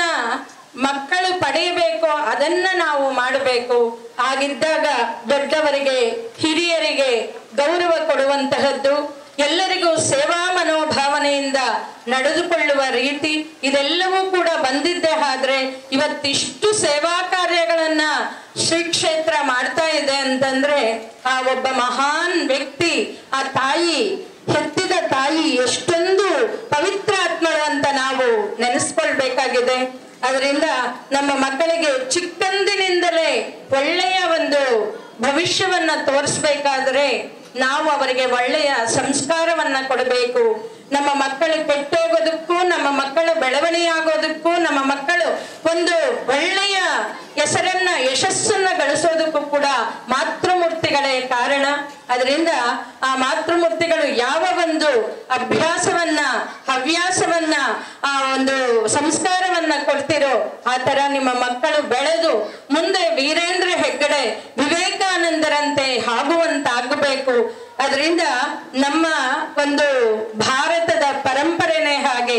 ಮಕ್ಕಳು ಪಡೆಯಬೇಕೋ ಅದನ್ನ ನಾವು ಮಾಡಬೇಕು ಹಾಗಿದ್ದಾಗ ದೊಡ್ಡವರಿಗೆ ಹಿರಿಯರಿಗೆ ಗೌರವ ಕೊಡುವಂತಹದ್ದು ಎಲ್ಲರಿಗೂ ಸೇವಾ ಮನೋಭಾವನೆಯಿಂದ ನಡೆದುಕೊಳ್ಳುವ ರೀತಿ ಇದೆಲ್ಲವೂ ಕೂಡ ಬಂದಿದ್ದೇ ಆದ್ರೆ ಇವತ್ತಿಷ್ಟು ಸೇವಾ ಕಾರ್ಯಗಳನ್ನ ಶ್ರೀ ಕ್ಷೇತ್ರ ಮಾಡ್ತಾ ಇದೆ ಅಂತಂದ್ರೆ ಆ ಒಬ್ಬ ಮಹಾನ್ ವ್ಯಕ್ತಿ ಆ ತಾಯಿ ಹೆತ್ತಿದ ತಾಯಿ ಎಷ್ಟೊಂದು ಪವಿತ್ರಾತ್ಮಳು ಅಂತ ನಾವು ನೆನೆಸ್ಕೊಳ್ಬೇಕಾಗಿದೆ ಅದರಿಂದ ನಮ್ಮ ಮಕ್ಕಳಿಗೆ ಚಿಕ್ಕಂದಿನಿಂದಲೇ ಒಳ್ಳೆಯ ಒಂದು ಭವಿಷ್ಯವನ್ನ ತೋರಿಸ್ಬೇಕಾದ್ರೆ ನಾವು ಅವರಿಗೆ ಒಳ್ಳೆಯ ಸಂಸ್ಕಾರವನ್ನ ಕೊಡಬೇಕು ನಮ್ಮ ಮಕ್ಕಳು ಕೆಟ್ಟೋಗೋದಕ್ಕೂ ನಮ್ಮ ಮಕ್ಕಳು ಬೆಳವಣಿಗೆ ಆಗೋದಕ್ಕೂ ನಮ್ಮ ಮಕ್ಕಳು ಒಂದು ಒಳ್ಳೆಯ ಹೆಸರನ್ನ ಯಶಸ್ಸನ್ನ ಗಳಿಸೋದಕ್ಕೂ ಕೂಡ ಮಾತೃಮೂರ್ತಿಗಳೇ ಕಾರಣ ಅದರಿಂದ ಆ ಮಾತೃಮೂರ್ತಿಗಳು ಯಾವ ಒಂದು ಅಭ್ಯಾಸವನ್ನ ಹವ್ಯಾಸವನ್ನ ಆ ಒಂದು ಸಂಸ್ಕಾರವನ್ನ ಕೊಡ್ತಿರೋ ಆ ತರ ನಿಮ್ಮ ಮಕ್ಕಳು ಬೆಳೆದು ಮುಂದೆ ವೀರೇಂದ್ರ ಹೆಗ್ಗಡೆ ವಿವೇಕಾನಂದರಂತೆ ಆಗುವಂತಾಗಬೇಕು ಅದರಿಂದ ನಮ್ಮ ಒಂದು ಭಾರತದ ಪರಂಪರೆನೇ ಹಾಗೆ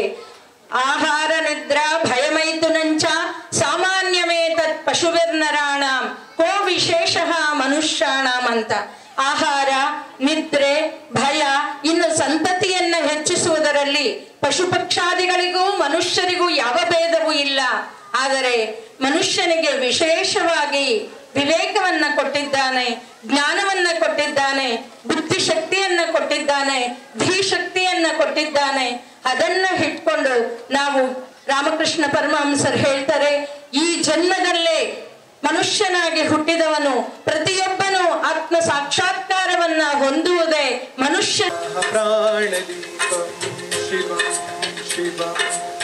ಆಹಾರ ನಿದ್ರಾ ಭಯಮೈಥುನಂಚ ಸಾಮಾನ್ಯವೇ ತತ್ ಪಶುವಿರ್ನರಾಣಾಂ ಕೋ ವಿಶೇಷ ಮನುಷ್ಯಾಣಾಂ ಅಂತ ಆಹಾರ ನಿದ್ರೆ ಭಯ ಇನ್ನು ಸಂತತಿಯನ್ನ ಹೆಚ್ಚಿಸುವುದರಲ್ಲಿ ಪಶು ಪಕ್ಷಾದಿಗಳಿಗೂ ಮನುಷ್ಯರಿಗೂ ಯಾವ ಭೇದವೂ ಇಲ್ಲ ಆದರೆ ಮನುಷ್ಯನಿಗೆ ವಿಶೇಷವಾಗಿ ವಿವೇಕವನ್ನ ಕೊಟ್ಟಿದ್ದಾನೆ ಜ್ಞಾನವನ್ನ ಕೊಟ್ಟಿದ್ದಾನೆ ಬುದ್ಧಿಶಕ್ತಿಯನ್ನ ಕೊಟ್ಟಿದ್ದಾನೆ ಧೀಶಕ್ತಿಯನ್ನ ಕೊಟ್ಟಿದ್ದಾನೆ ಅದನ್ನ ಇಟ್ಕೊಂಡು ನಾವು ರಾಮಕೃಷ್ಣ ಪರಮಹಂಸರು ಹೇಳ್ತಾರೆ ಈ ಜನ್ಮದಲ್ಲೇ ಮನುಷ್ಯನಾಗಿ ಹುಟ್ಟಿದವನು ಪ್ರತಿಯೊಬ್ಬನು ಆತ್ಮ ಸಾಕ್ಷಾತ್ಕಾರವನ್ನ ಹೊಂದುವುದೇ ಮನುಷ್ಯ प्राणदीपं शिवं शिवं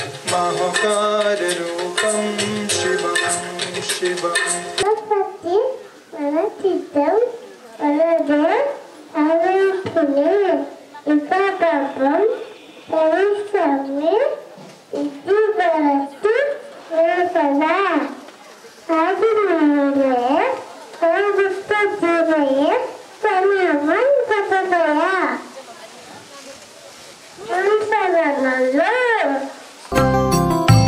महाकाररूपं शिवं शिवम् Pati, mana tidak, mana dia, ada punya, ipa babam, dari suami, itu berarti berapa? Ada mana? Kalau kita jadi, tanaman kata saya. Tanaman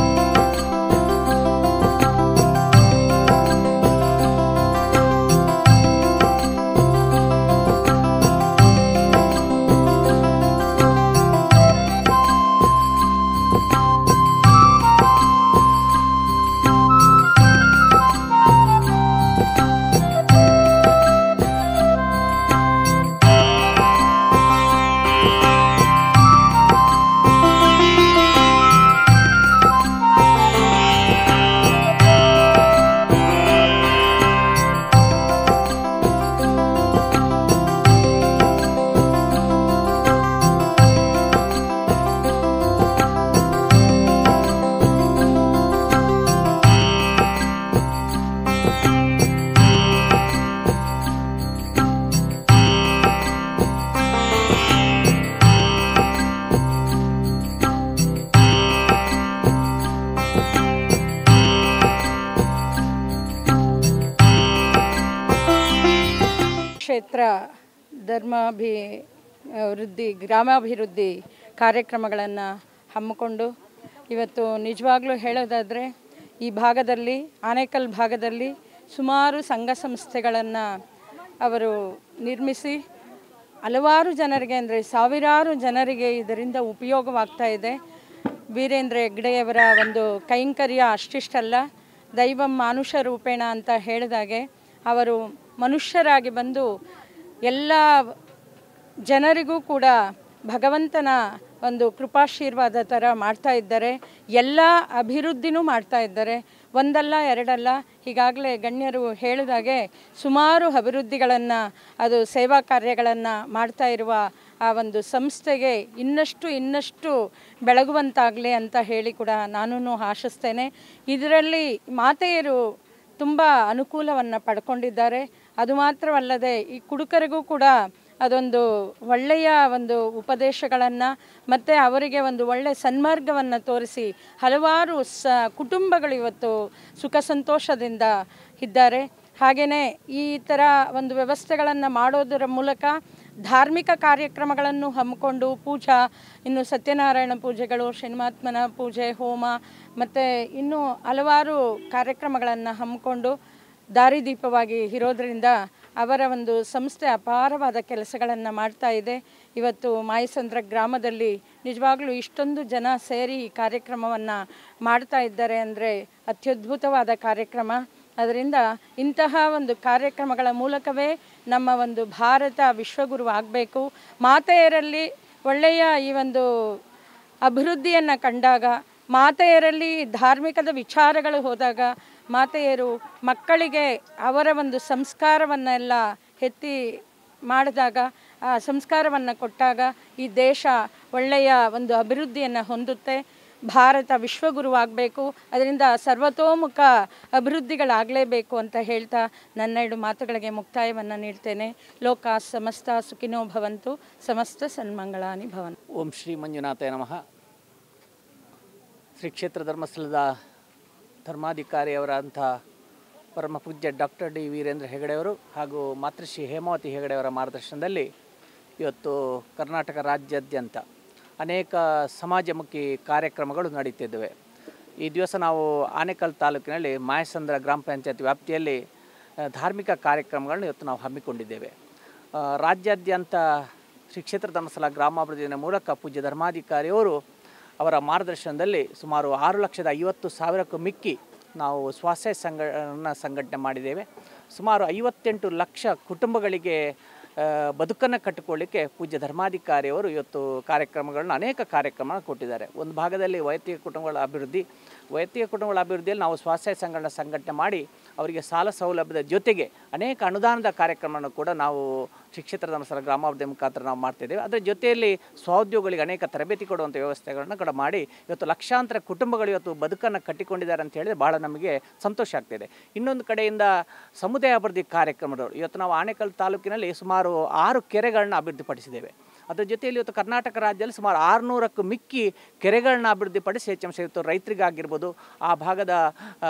ಕ್ಷೇತ್ರ ಧರ್ಮಾಭಿ ವೃದ್ಧಿ ಗ್ರಾಮಾಭಿವೃದ್ಧಿ ಕಾರ್ಯಕ್ರಮಗಳನ್ನು ಹಮ್ಮಿಕೊಂಡು ಇವತ್ತು ನಿಜವಾಗ್ಲೂ ಹೇಳೋದಾದರೆ ಈ ಭಾಗದಲ್ಲಿ ಆನೇಕಲ್ ಭಾಗದಲ್ಲಿ ಸುಮಾರು ಸಂಘ ಸಂಸ್ಥೆಗಳನ್ನು ಅವರು ನಿರ್ಮಿಸಿ ಹಲವಾರು ಜನರಿಗೆ ಅಂದರೆ ಸಾವಿರಾರು ಜನರಿಗೆ ಇದರಿಂದ ಉಪಯೋಗವಾಗ್ತಾ ಇದೆ ವೀರೇಂದ್ರ ಹೆಗ್ಡೆಯವರ ಒಂದು ಕೈಂಕರ್ಯ ಅಷ್ಟಿಷ್ಟಲ್ಲ ದೈವಂ ಮಾನುಷ ರೂಪೇಣ ಅಂತ ಹೇಳಿದಾಗೆ ಅವರು ಮನುಷ್ಯರಾಗಿ ಬಂದು ಎಲ್ಲ ಜನರಿಗೂ ಕೂಡ ಭಗವಂತನ ಒಂದು ಕೃಪಾಶೀರ್ವಾದ ಥರ ಮಾಡ್ತಾ ಇದ್ದಾರೆ ಎಲ್ಲ ಅಭಿವೃದ್ಧಿನೂ ಮಾಡ್ತಾ ಇದ್ದಾರೆ ಒಂದಲ್ಲ ಎರಡಲ್ಲ ಈಗಾಗಲೇ ಗಣ್ಯರು ಹೇಳಿದಾಗೆ ಸುಮಾರು ಅಭಿವೃದ್ಧಿಗಳನ್ನು ಅದು ಸೇವಾ ಕಾರ್ಯಗಳನ್ನು ಮಾಡ್ತಾ ಇರುವ ಆ ಒಂದು ಸಂಸ್ಥೆಗೆ ಇನ್ನಷ್ಟು ಇನ್ನಷ್ಟು ಬೆಳಗುವಂತಾಗಲಿ ಅಂತ ಹೇಳಿ ಕೂಡ ನಾನು ಆಶಿಸ್ತೇನೆ ಇದರಲ್ಲಿ ಮಾತೆಯರು ತುಂಬ ಅನುಕೂಲವನ್ನು ಪಡ್ಕೊಂಡಿದ್ದಾರೆ ಅದು ಮಾತ್ರವಲ್ಲದೆ ಈ ಕುಡುಕರಿಗೂ ಕೂಡ ಅದೊಂದು ಒಳ್ಳೆಯ ಒಂದು ಉಪದೇಶಗಳನ್ನು ಮತ್ತು ಅವರಿಗೆ ಒಂದು ಒಳ್ಳೆಯ ಸನ್ಮಾರ್ಗವನ್ನು ತೋರಿಸಿ ಹಲವಾರು ಸ ಕುಟುಂಬಗಳು ಇವತ್ತು ಸುಖ ಸಂತೋಷದಿಂದ ಇದ್ದಾರೆ ಹಾಗೆಯೇ ಈ ಥರ ಒಂದು ವ್ಯವಸ್ಥೆಗಳನ್ನು ಮಾಡೋದರ ಮೂಲಕ ಧಾರ್ಮಿಕ ಕಾರ್ಯಕ್ರಮಗಳನ್ನು ಹಮ್ಮಿಕೊಂಡು ಪೂಜಾ ಇನ್ನು ಸತ್ಯನಾರಾಯಣ ಪೂಜೆಗಳು ಶನಿಮಾತ್ಮನ ಪೂಜೆ ಹೋಮ ಮತ್ತು ಇನ್ನೂ ಹಲವಾರು ಕಾರ್ಯಕ್ರಮಗಳನ್ನು ಹಮ್ಮಿಕೊಂಡು ದಾರಿದೀಪವಾಗಿ ಇರೋದರಿಂದ ಅವರ ಒಂದು ಸಂಸ್ಥೆ ಅಪಾರವಾದ ಕೆಲಸಗಳನ್ನು ಮಾಡ್ತಾ ಇದೆ ಇವತ್ತು ಮಾಯಸಂದ್ರ ಗ್ರಾಮದಲ್ಲಿ ನಿಜವಾಗ್ಲೂ ಇಷ್ಟೊಂದು ಜನ ಸೇರಿ ಈ ಕಾರ್ಯಕ್ರಮವನ್ನು ಮಾಡ್ತಾ ಇದ್ದಾರೆ ಅಂದರೆ ಅತ್ಯದ್ಭುತವಾದ ಕಾರ್ಯಕ್ರಮ ಅದರಿಂದ ಇಂತಹ ಒಂದು ಕಾರ್ಯಕ್ರಮಗಳ ಮೂಲಕವೇ ನಮ್ಮ ಒಂದು ಭಾರತ ವಿಶ್ವಗುರು ಆಗಬೇಕು ಮಾತೆಯರಲ್ಲಿ ಒಳ್ಳೆಯ ಈ ಒಂದು ಅಭಿವೃದ್ಧಿಯನ್ನು ಕಂಡಾಗ ಮಾತೆಯರಲ್ಲಿ ಧಾರ್ಮಿಕದ ವಿಚಾರಗಳು ಹೋದಾಗ ಮಾತೆಯರು ಮಕ್ಕಳಿಗೆ ಅವರ ಒಂದು ಸಂಸ್ಕಾರವನ್ನೆಲ್ಲ ಎತ್ತಿ ಮಾಡಿದಾಗ ಆ ಸಂಸ್ಕಾರವನ್ನು ಕೊಟ್ಟಾಗ ಈ ದೇಶ ಒಳ್ಳೆಯ ಒಂದು ಅಭಿವೃದ್ಧಿಯನ್ನು ಹೊಂದುತ್ತೆ ಭಾರತ ವಿಶ್ವಗುರುವಾಗಬೇಕು ಅದರಿಂದ ಸರ್ವತೋಮುಖ ಅಭಿವೃದ್ಧಿಗಳಾಗಲೇಬೇಕು ಅಂತ ಹೇಳ್ತಾ ನನ್ನೆರಡು ಮಾತುಗಳಿಗೆ ಮುಕ್ತಾಯವನ್ನು ನೀಡ್ತೇನೆ ಲೋಕ ಸಮಸ್ತ ಸುಖಿನೋ ಭವಂತು ಸಮಸ್ತ ಸನ್ಮಂಗಳಾನಿ ಭವನ್ ಓಂ ಶ್ರೀ ಮಂಜುನಾಥಯ ನಮಃ ಶ್ರೀ ಕ್ಷೇತ್ರ ಧರ್ಮಸ್ಥಳದ ಧರ್ಮಾಧಿಕಾರಿಯವರಂಥ ಪರಮ ಪೂಜ್ಯ ಡಾಕ್ಟರ್ ಡಿ ವೀರೇಂದ್ರ ಹೆಗಡೆಯವರು ಹಾಗೂ ಮಾತೃಶ್ರೀ ಹೇಮಾವತಿ ಹೆಗಡೆಯವರ ಮಾರ್ಗದರ್ಶನದಲ್ಲಿ ಇವತ್ತು ಕರ್ನಾಟಕ ರಾಜ್ಯಾದ್ಯಂತ ಅನೇಕ ಸಮಾಜಮುಖಿ ಕಾರ್ಯಕ್ರಮಗಳು ನಡೀತಿದ್ದಾವೆ ಈ ದಿವಸ ನಾವು ಆನೇಕಲ್ ತಾಲೂಕಿನಲ್ಲಿ ಮಾಯಸಂದ್ರ ಗ್ರಾಮ ಪಂಚಾಯತ್ ವ್ಯಾಪ್ತಿಯಲ್ಲಿ ಆ, ಧಾರ್ಮಿಕ ಕಾರ್ಯಕ್ರಮಗಳನ್ನು ಇವತ್ತು ನಾವು ಹಮ್ಮಿಕೊಂಡಿದ್ದೇವೆ ಆ, ರಾಜ್ಯಾದ್ಯಂತ ಶ್ರೀ ಕ್ಷೇತ್ರ ಧರ್ಮಸ್ಥಳ ಗ್ರಾಮಾಭಿವೃದ್ಧಿಯ ಮೂಲಕ ಪೂಜ್ಯ ಧರ್ಮಾಧಿಕಾರಿಯವರು ಅವರ ಮಾರ್ಗದರ್ಶನದಲ್ಲಿ ಸುಮಾರು ಆರು ಲಕ್ಷದ ಐವತ್ತು ಸಾವಿರಕ್ಕೂ ಮಿಕ್ಕಿ ನಾವು ಸ್ವಸಹಾಯ ಸಂಘನ ಸಂಘಟನೆ ಮಾಡಿದ್ದೇವೆ ಸುಮಾರು ಐವತ್ತೆಂಟು ಲಕ್ಷ ಕುಟುಂಬಗಳಿಗೆ ಆ, ಬದುಕನ್ನು ಕಟ್ಟಿಕೊಳ್ಳಿಕ್ಕೆ ಪೂಜ್ಯ ಧರ್ಮಾಧಿಕಾರಿಯವರು ಇವತ್ತು ಕಾರ್ಯಕ್ರಮಗಳನ್ನ ಅನೇಕ ಕಾರ್ಯಕ್ರಮ ಕೊಟ್ಟಿದ್ದಾರೆ ಒಂದು ಭಾಗದಲ್ಲಿ ವೈಯಕ್ತಿಕ ಕುಟುಂಬಗಳ ಅಭಿವೃದ್ಧಿ ವೈಯಕ್ತಿಕ ಕುಟುಂಬಗಳ ಅಭಿವೃದ್ಧಿಯಲ್ಲಿ ನಾವು ಸ್ವಸಹಾಯ ಸಂಘಟನೆ ಸಂಘಟನೆ ಮಾಡಿ ಅವರಿಗೆ ಸಾಲ ಸೌಲಭ್ಯದ ಜೊತೆಗೆ ಅನೇಕ ಅನುದಾನದ ಕಾರ್ಯಕ್ರಮವನ್ನು ಕೂಡ ನಾವು ಶಿಕ್ಷಿತರ ಧರ್ಮಸ್ಥಳ ಗ್ರಾಮಾಭಿವೃದ್ಧಿ ಮುಖಾಂತರ ನಾವು ಮಾಡ್ತಿದ್ದೇವೆ ಅದರ ಜೊತೆಯಲ್ಲಿ ಸ್ವಉದ್ಯೋಗಗಳಿಗೆ ಅನೇಕ ತರಬೇತಿ ಕೊಡುವಂಥ ವ್ಯವಸ್ಥೆಗಳನ್ನು ಕೂಡ ಮಾಡಿ ಇವತ್ತು ಲಕ್ಷಾಂತರ ಕುಟುಂಬಗಳು ಇವತ್ತು ಬದುಕನ್ನು ಕಟ್ಟಿಕೊಂಡಿದ್ದಾರೆ ಅಂತ ಹೇಳಿದ್ರೆ ಬಹಳ ನಮಗೆ ಸಂತೋಷ ಆಗ್ತಿದೆ ಇನ್ನೊಂದು ಕಡೆಯಿಂದ ಸಮುದಾಯ ಅಭಿವೃದ್ಧಿ ಕಾರ್ಯಕ್ರಮಗಳು ಇವತ್ತು ನಾವು ಆನೇಕಲ್ ತಾಲೂಕಿನಲ್ಲಿ ಸುಮಾರು ಆರು ಕೆರೆಗಳನ್ನ ಅಭಿವೃದ್ಧಿಪಡಿಸಿದ್ದೇವೆ ಅದರ ಜೊತೆಯಲ್ಲಿ ಇವತ್ತು ಕರ್ನಾಟಕ ರಾಜ್ಯದಲ್ಲಿ ಸುಮಾರು ಆರುನೂರಕ್ಕೂ ಮಿಕ್ಕಿ ಕೆರೆಗಳನ್ನ ಅಭಿವೃದ್ಧಿಪಡಿಸಿ ಎಚ್ ಎಮ್ ಸಿ ಇವತ್ತು ರೈತರಿಗಾಗಿರ್ಬೋದು ಆ ಭಾಗದ ಆ,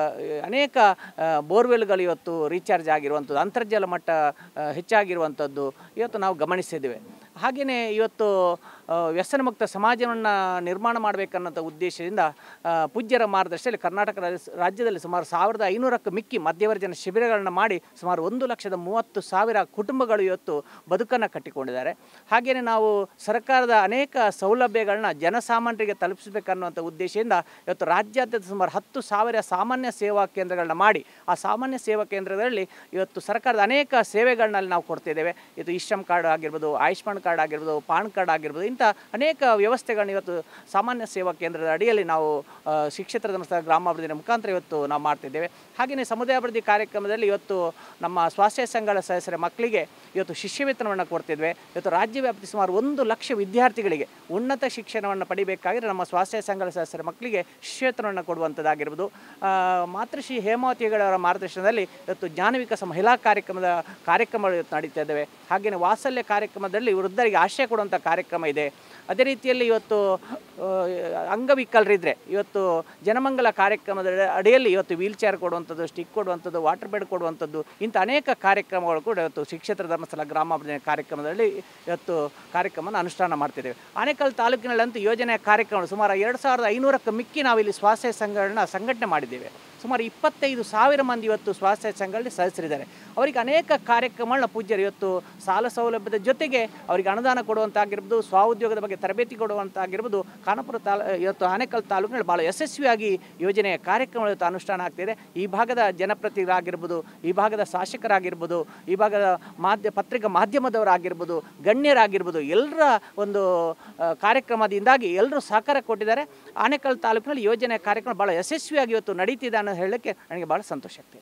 ಅನೇಕ ಆ, ಬೋರ್ವೆಲ್ಗಳು ಇವತ್ತು ರೀಚಾರ್ಜ್ ಆಗಿರುವಂಥದ್ದು ಅಂತರ್ಜಲ ಮಟ್ಟ ಆ, ಹೆಚ್ಚಾಗಿರುವಂಥದ್ದು ಇವತ್ತು ನಾವು ಗಮನಿಸಿದ್ದೇವೆ ಹಾಗೆಯೇ ಇವತ್ತು ಆ, ವ್ಯಸನಮುಕ್ತ ಸಮಾಜವನ್ನು ನಿರ್ಮಾಣ ಮಾಡಬೇಕನ್ನೋಂಥ ಉದ್ದೇಶದಿಂದ ಆ, ಪೂಜ್ಯರ ಮಾರ್ಗದರ್ಶನದಲ್ಲಿ ಕರ್ನಾಟಕ ರಾಜ್ಯ- ರಾಜ್ಯದಲ್ಲಿ ಸುಮಾರು ಸಾವಿರದ ಐನೂರಕ್ಕೂ ಮಿಕ್ಕಿ ಮಧ್ಯವರ್ಜನ ಶಿಬಿರಗಳನ್ನು ಮಾಡಿ ಸುಮಾರು ಒಂದು ಲಕ್ಷದ ಮೂವತ್ತು ಸಾವಿರ ಕುಟುಂಬಗಳು ಇವತ್ತು ಬದುಕನ್ನು ಕಟ್ಟಿಕೊಂಡಿದ್ದಾರೆ ಹಾಗೆಯೇ ನಾವು ಸರ್ಕಾರದ ಅನೇಕ ಸೌಲಭ್ಯಗಳನ್ನ ಜನಸಾಮಾನ್ಯರಿಗೆ ತಲುಪಿಸಬೇಕನ್ನುವಂಥ ಉದ್ದೇಶದಿಂದ ಇವತ್ತು ರಾಜ್ಯಾದ್ಯಂತ ಸುಮಾರು ಹತ್ತು ಸಾವಿರ ಸಾಮಾನ್ಯ ಸೇವಾ ಕೇಂದ್ರಗಳನ್ನ ಮಾಡಿ ಆ ಸಾಮಾನ್ಯ ಸೇವಾ ಕೇಂದ್ರದಲ್ಲಿ ಇವತ್ತು ಸರ್ಕಾರದ ಅನೇಕ ಸೇವೆಗಳನ್ನ ನಾವು ಕೊಡ್ತಿದ್ದೇವೆ ಇದು ಇಶ್ರಮ್ ಕಾರ್ಡ್ ಆಗಿರ್ಬೋದು ಆಯುಷ್ಮಾನ್ ಕಾರ್ಡ್ ಆಗಿರ್ಬೋದು ಪಾನ್ ಕಾರ್ಡ್ ಆಗಿರ್ಬೋದು ಇಂಥ ಅನೇಕ ವ್ಯವಸ್ಥೆಗಳನ್ನ ಇವತ್ತು ಸಾಮಾನ್ಯ ಸೇವಾ ಕೇಂದ್ರದ ಅಡಿಯಲ್ಲಿ ನಾವು ಆ, ಶಿಕ್ಷಿತರ ಧರ್ಮಸ್ಥಳ ಗ್ರಾಮಾಭಿವೃದ್ಧಿಯ ಮುಖಾಂತರ ಇವತ್ತು ನಾವು ಮಾಡ್ತಿದ್ದೇವೆ ಹಾಗೆಯೇ ಸಮುದಾಯ ಅಭಿವೃದ್ಧಿ ಕಾರ್ಯಕ್ರಮದಲ್ಲಿ ಇವತ್ತು ನಮ್ಮ ಸ್ವಾಸ್ಥ್ಯ ಸಂಘಗಳ ಸದಸ್ಯರ ಮಕ್ಕಳಿಗೆ ಇವತ್ತು ಶಿಷ್ಯ ವೇತನವನ್ನು ಕೊಡ್ತಿದ್ವಿ ಇವತ್ತು ರಾಜ್ಯ ವ್ಯಾಪ್ತಿ ಸುಮಾರು ಒಂದು ಲಕ್ಷ ವಿದ್ಯಾರ್ಥಿಗಳಿಗೆ ಉನ್ನತ ಶಿಕ್ಷಣವನ್ನು ಪಡಿಬೇಕಾಗಿದ್ರೆ ನಮ್ಮ ಸ್ವಾಸ್ಥ್ಯ ಸಂಘಗಳ ಸದಸ್ಯರ ಮಕ್ಕಳಿಗೆ ಶಿಷ್ಯ ವೇತನವನ್ನು ಕೊಡುವಂಥದ್ದಾಗಿರ್ಬೋದು ಆ, ಮಾತೃಶ್ರೀ ಹೇಮಾವತಿಗಳವರ ಮಾರ್ಗದರ್ಶನದಲ್ಲಿ ಇವತ್ತು ಜ್ಞಾನ ವಿಕಾಸ ಮಹಿಳಾ ಕಾರ್ಯಕ್ರಮದ ಕಾರ್ಯಕ್ರಮಗಳು ಇವತ್ತು ನಡೀತಾ ಇದ್ದಾವೆ ಹಾಗೆಯೇ ವಾತ್ಸಲ್ಯ ಕಾರ್ಯಕ್ರಮದಲ್ಲಿ ವೃದ್ಧರಿಗೆ ಆಶ್ರಯ ಕೊಡುವಂಥ ಕಾರ್ಯಕ್ರಮ ಇದೆ ಅದೇ ರೀತಿಯಲ್ಲಿ ಇವತ್ತು ಆ, ಅಂಗವಿಕಲರಿದ್ದರೆ ಇವತ್ತು ಜನಮಂಗಲ ಕಾರ್ಯಕ್ರಮದ ಅಡಿಯಲ್ಲಿ ಇವತ್ತು ವೀಲ್ ಚೇರ್ ಕೊಡುವಂಥದ್ದು ಸ್ಟಿಕ್ ಕೊಡುವಂಥದ್ದು ವಾಟರ್ ಬೆಡ್ ಕೊಡುವಂಥದ್ದು ಇಂಥ ಅನೇಕ ಕಾರ್ಯಕ್ರಮಗಳು ಕೂಡ ಇವತ್ತು ಶಿಕ್ಷೇತ್ರ ಧರ್ಮಸ್ಥಳ ಗ್ರಾಮಾಭಿವೃದ್ಧಿ ಕಾರ್ಯಕ್ರಮದಲ್ಲಿ ಇವತ್ತು ಕಾರ್ಯಕ್ರಮನ ಅನುಷ್ಠಾನ ಮಾಡ್ತಿದ್ದೇವೆ ಆನೇಕಲ್ ತಾಲೂಕಿನಲ್ಲಂತೂ ಯೋಜನೆಯ ಕಾರ್ಯಕ್ರಮಗಳು ಸುಮಾರು ಎರಡು ಸಾವಿರದ ಐನೂರಕ್ಕೂ ಮಿಕ್ಕಿ ನಾವಿಲ್ಲಿ ಸ್ವಾಸ್ಥ್ಯ ಸಂಘಗಳನ್ನ ಸಂಘಟನೆ ಮಾಡಿದ್ದೇವೆ ಸುಮಾರು ಇಪ್ಪತ್ತೈದು ಸಾವಿರ ಮಂದಿ ಇವತ್ತು ಸ್ವಾಸ್ಥ್ಯ ಸಂಘಗಳಲ್ಲಿ ಸದಸ್ಯರಿದ್ದಾರೆ ಅವರಿಗೆ ಅನೇಕ ಕಾರ್ಯಕ್ರಮಗಳನ್ನ ಪೂಜ್ಯರು ಇವತ್ತು ಸಾಲ ಸೌಲಭ್ಯದ ಜೊತೆಗೆ ಅವರಿಗೆ ಅನುದಾನ ಕೊಡುವಂತಾಗಿರ್ಬೋದು ಸ್ವಉದ್ಯೋಗದ ಬಗ್ಗೆ ತರಬೇತಿ ಕೊಡುವಂತಾಗಿರ್ಬೋದು ಖಾನಾಪುರ ತಾಲ ಇವತ್ತು ಆನೇಕಲ್ ತಾಲೂಕಿನಲ್ಲಿ ಭಾಳ ಯಶಸ್ವಿಯಾಗಿ ಯೋಜನೆಯ ಕಾರ್ಯಕ್ರಮಗಳು ಇವತ್ತು ಅನುಷ್ಠಾನ ಆಗ್ತಿದೆ ಈ ಭಾಗದ ಜನಪ್ರತಿನಿಧಿಗಳಾಗಿರ್ಬೋದು ಈ ಭಾಗದ ಶಾಸಕರಾಗಿರ್ಬೋದು ಈ ಭಾಗದ ಮಾಧ್ಯ ಪತ್ರಿಕಾ ಮಾಧ್ಯಮದವರಾಗಿರ್ಬೋದು ಗಣ್ಯರಾಗಿರ್ಬೋದು ಎಲ್ಲರ ಒಂದು ಆ, ಕಾರ್ಯಕ್ರಮದಿಂದಾಗಿ ಎಲ್ಲರೂ ಸಹಕಾರ ಕೊಟ್ಟಿದ್ದಾರೆ ಆನೇಕಲ್ ತಾಲೂಕಿನಲ್ಲಿ ಯೋಜನೆಯ ಕಾರ್ಯಕ್ರಮ ಭಾಳ ಯಶಸ್ವಿಯಾಗಿ ಇವತ್ತು ನಡೀತಿದೆ ಅನ್ನೋ ಹೇಳಲಿಕ್ಕೆ ನನಗೆ ಭಾಳ ಸಂತೋಷ ಆಗ್ತಿದೆ